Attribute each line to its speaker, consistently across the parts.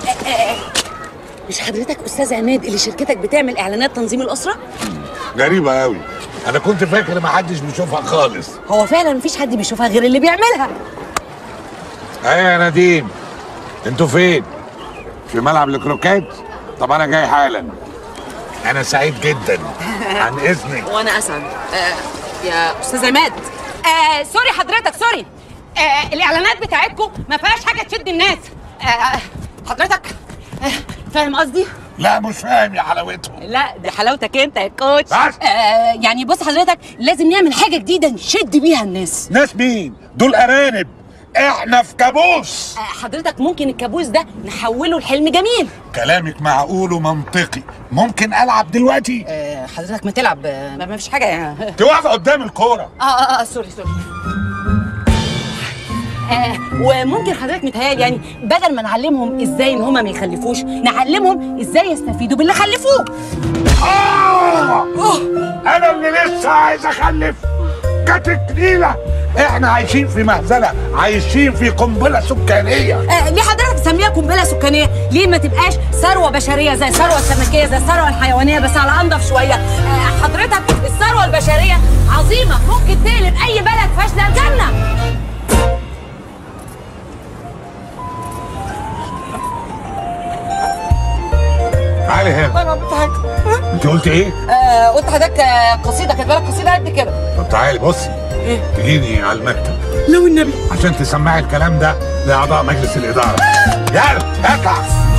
Speaker 1: مش حضرتك استاذ عماد اللي شركتك بتعمل اعلانات تنظيم الاسره
Speaker 2: غريبة قوي أنا كنت فاكر محدش بيشوفها خالص
Speaker 1: هو فعلا مفيش حد بيشوفها غير اللي بيعملها
Speaker 2: أيوة يا نديم أنتوا فين؟ في ملعب الكروكات؟ طب أنا جاي حالا أنا سعيد جدا عن إذنك
Speaker 1: وانا اسعد آه يا استاذ عماد آه سوري حضرتك سوري آه الاعلانات بتاعتكم ما فيهاش حاجه تشد الناس آه حضرتك آه فاهم قصدي
Speaker 2: لا مش فاهم يا حلاوتهم
Speaker 1: لا دي حلاوتك انت يا كوتش
Speaker 2: بس.
Speaker 1: آه يعني بص حضرتك لازم نعمل حاجه جديده نشد بيها الناس
Speaker 2: ناس مين؟ دول أرانب إحنا في كابوس
Speaker 1: آه حضرتك ممكن الكابوس ده نحوله لحلم جميل
Speaker 2: كلامك معقول ومنطقي ممكن ألعب دلوقتي؟
Speaker 1: آه حضرتك ما تلعب آه ما ما فيش حاجه يعني
Speaker 2: أنت واقفة قدام الكورة
Speaker 1: اه اه اه سوري سوري آه وممكن حضرتك متهيألي يعني بدل ما نعلمهم ازاي ان هما ما يخلفوش نعلمهم ازاي يستفيدوا باللي خلفوه
Speaker 2: آه أنا اللي لسه عايز أخلف جت الكنيلة إحنا عايشين في مهزلة عايشين في قنبلة سكانية
Speaker 1: آه ليه حضرتك تسميها قنبله سكانيه؟ ليه ما تبقاش ثروه بشريه زي الثروه السمكيه زي الثروه الحيوانيه بس على انضف شويه؟ آه حضرتك الثروه البشريه عظيمه ممكن تقلب اي بلد فاشله لجنه.
Speaker 2: تعالي هنا أنت قلت إيه؟
Speaker 1: آه قلت حضرتك آه، قصيده كاتبه لك قصيده قد كده.
Speaker 2: طب تعالي بصي
Speaker 1: إيه؟
Speaker 2: تجيني على المكتب
Speaker 1: لو النبي
Speaker 2: عشان تسمعي الكلام ده لأعضاء مجلس الإدارة يلا اطلع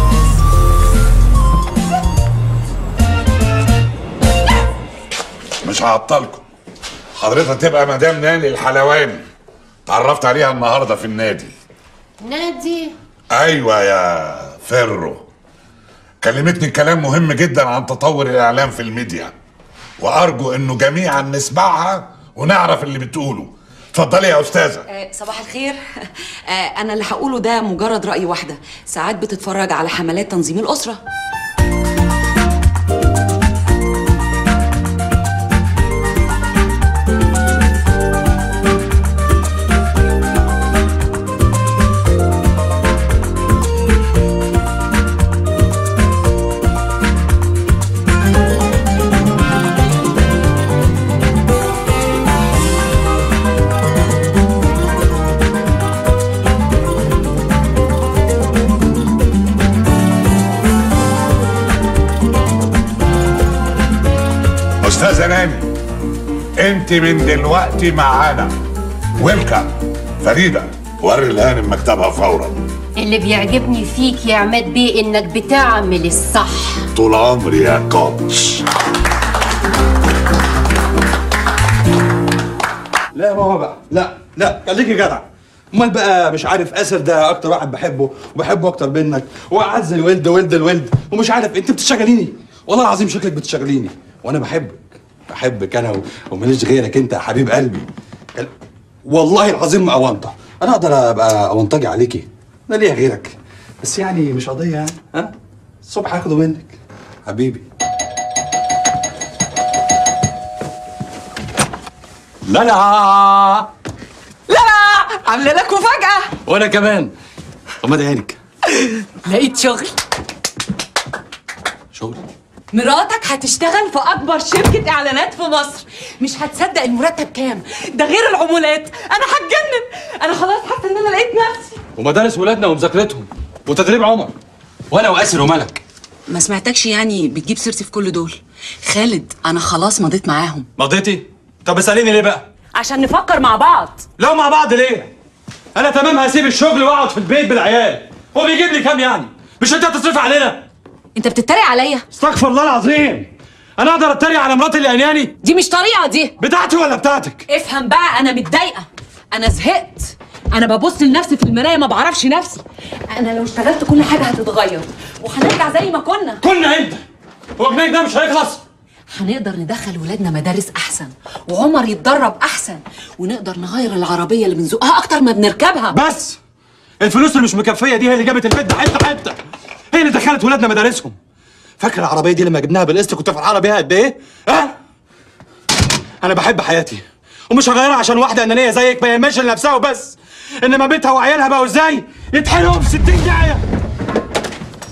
Speaker 2: مش هعطلكم حضرتك تبقى مدام ناني الحلواني اتعرفت عليها النهارده في النادي
Speaker 1: نادي
Speaker 2: ايوه يا فرو كلمتني كلام مهم جدا عن تطور الاعلام في الميديا وارجو انه جميعا نسمعها ونعرف اللي بتقوله اتفضلي يا استاذه
Speaker 3: آه، صباح الخير آه، انا اللي هقوله ده مجرد راي واحده ساعات بتتفرج على حملات تنظيم الاسره
Speaker 2: استاذه ناني انت من دلوقتي معانا ويلكم فريده وري الهانم مكتبها فورا
Speaker 4: اللي بيعجبني فيك يا عماد بيه انك بتعمل الصح
Speaker 2: طول عمري يا كوتش
Speaker 5: لا يا ماما بقى لا لا خليكي جدع امال بقى مش عارف اسر ده اكتر واحد بحبه وبحبه اكتر منك واعز الولد ولد الولد ومش عارف انت بتشغليني والله العظيم شكلك بتشغليني وانا بحبك بحبك انا و- وماليش غيرك انت يا حبيب قلبي ال- والله العظيم ما اونطه انا اقدر ابقى اونطجي عليكي انا ليا غيرك بس يعني مش قضيه يعني ها الصبح هاخده منك حبيبي لا لا
Speaker 1: لا عامله لك مفاجاه
Speaker 5: وانا كمان غمض عينك
Speaker 1: لقيت شغل
Speaker 5: شغل
Speaker 1: مراتك هتشتغل في اكبر شركه اعلانات في مصر مش هتصدق المرتب كام ده غير العمولات انا هتجنن انا خلاص حاسه ان انا لقيت نفسي
Speaker 5: ومدارس ولادنا ومذاكرتهم وتدريب عمر وانا واسر وملك
Speaker 3: ما سمعتكش يعني بتجيب سيرتي في كل دول خالد انا خلاص مضيت معاهم
Speaker 5: مضيتي طب اساليني ليه بقى
Speaker 1: عشان نفكر مع بعض
Speaker 5: لو مع بعض ليه انا تمام هسيب الشغل واقعد في البيت بالعيال هو بيجيب لي كام يعني مش انت هتصرف علينا
Speaker 1: انت بتتريق عليا
Speaker 5: استغفر الله العظيم انا اقدر اتريق على مراتي اللي عيناني
Speaker 1: دي مش طريقه دي
Speaker 5: بتاعتي ولا بتاعتك
Speaker 1: افهم بقى انا متضايقه انا زهقت انا ببص لنفسي في المرايه ما بعرفش نفسي انا لو اشتغلت كل حاجه هتتغير وهنرجع زي ما كنا
Speaker 5: كنا انت هو جنيك ده مش هيخلص
Speaker 1: هنقدر ندخل ولادنا مدارس احسن وعمر يتدرب احسن ونقدر نغير العربيه اللي بنزقها اكتر ما بنركبها
Speaker 5: بس الفلوس اللي مش مكفيه دي هي اللي جابت البيت ده حته حته هي اللي دخلت ولادنا مدارسهم فاكر العربيه دي لما جبناها بالقسط كنت فرحانه بيها قد ايه؟ ها؟ انا بحب حياتي ومش هغيرها عشان واحده انانيه زيك ما يهمش لنفسها وبس انما بيتها وعيالها بقوا ازاي؟ يتحرقوا في 60 داهيه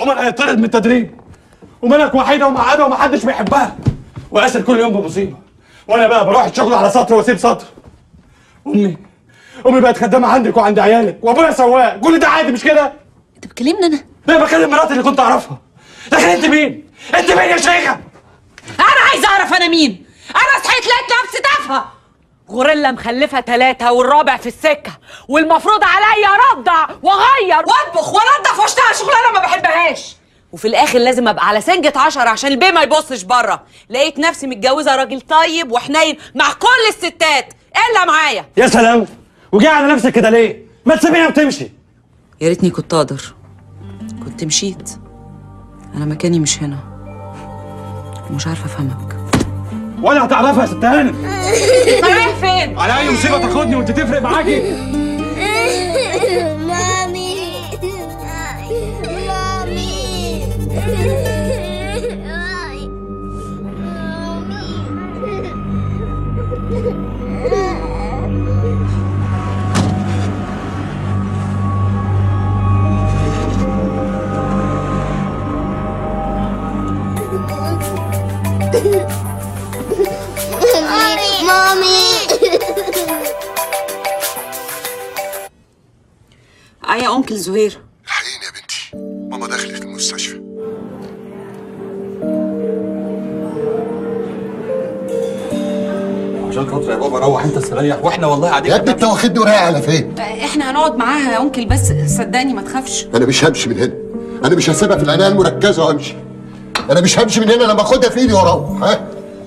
Speaker 5: عمر هيطرد من التدريب وملك وحيده ومعاده ومحدش بيحبها واسر كل يوم بمصيبه وانا بقى بروح الشغل على سطر واسيب سطر امي امي بقت خدامه عندك وعند عيالك وابويا سواق كل ده عادي مش كده؟
Speaker 3: انت بتكلمني انا
Speaker 5: انا بكلم مراتي اللي كنت اعرفها لكن انت مين؟ انت مين يا شيخه؟
Speaker 1: انا عايزه اعرف انا مين انا صحيت لقيت نفسي تافهه غوريلا مخلفه ثلاثة والرابع في السكة والمفروض عليا ارضع واغير واطبخ وانضف واشتغل شغلانة ما بحبهاش وفي الاخر لازم ابقى على سنجة عشرة عشان البيه ما يبصش بره لقيت نفسي متجوزة راجل طيب وحنين مع كل الستات الا معايا
Speaker 5: يا سلام وجاي على نفسك كده ليه؟ ما تسيبيها وتمشي
Speaker 3: يا ريتني كنت اقدر كنت مشيت انا مكاني مش هنا ومش عارفه افهمك
Speaker 5: ولا هتعرفها يا ست هانم
Speaker 1: رايح فين
Speaker 5: على اي مصيبه تاخدني وانت تفرق معاكي
Speaker 6: مامي مامي مامي
Speaker 3: اه يا انكل زهير
Speaker 7: الحقيقة يا بنتي ماما دخلت المستشفى
Speaker 5: عشان خاطر يا بابا روح انت استريح واحنا والله قاعدين
Speaker 7: يا ابني انت واخدني ورايح على فين؟
Speaker 3: احنا هنقعد معاها يا انكل بس صدقني ما تخافش
Speaker 7: انا مش همشي من هنا انا مش هسيبها في العنايه المركزه وامشي انا مش همشي من هنا لما اخدها في ايدي واروح ها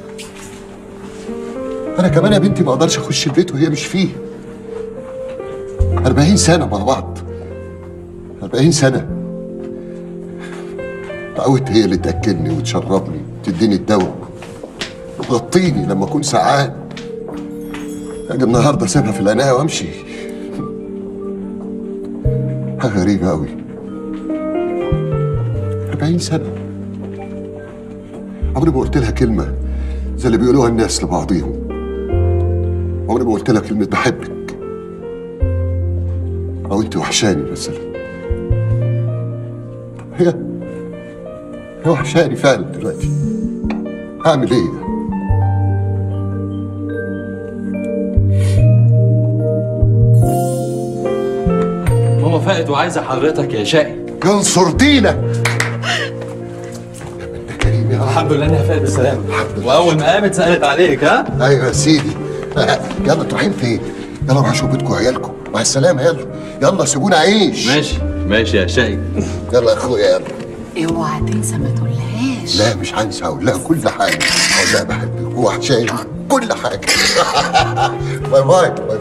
Speaker 7: انا كمان يا بنتي ما اقدرش اخش البيت وهي مش فيه 40 سنه مع بعض 40 سنه اتعودت هي اللي تاكلني وتشربني تديني الدواء وتغطيني لما اكون سعان اجي النهارده اسيبها في العنايه وامشي حاجه غريبه قوي 40 سنه عمري ما قلت لها كلمه زي اللي بيقولوها الناس لبعضيهم عمري ما قلت لها كلمه بحبك او انت وحشاني مثلا هي هي وحشاني فعلا دلوقتي هعمل ايه
Speaker 5: ماما فاقت وعايزه حضرتك يا شقي
Speaker 7: ينصر دينك يا بنت كريم يا رب
Speaker 5: الحمد لله انها فاقت بالسلامه
Speaker 7: الحمد لله.
Speaker 5: واول ما قامت سالت عليك ها
Speaker 7: ايوه يا سيدي يلا تروحين فين؟ يلا روحوا شوفوا بيتكم وعيالكم مع السلامه يلا يلا سيبونا عيش
Speaker 5: ماشي ماشي يا شقي
Speaker 7: يلا يا اخويا يلا
Speaker 3: اوعى تنسى ما تقولهاش
Speaker 7: لا مش هنسى اقول لها كل حاجه اقول لها بحبك ووحشاني كل حاجه باي باي باي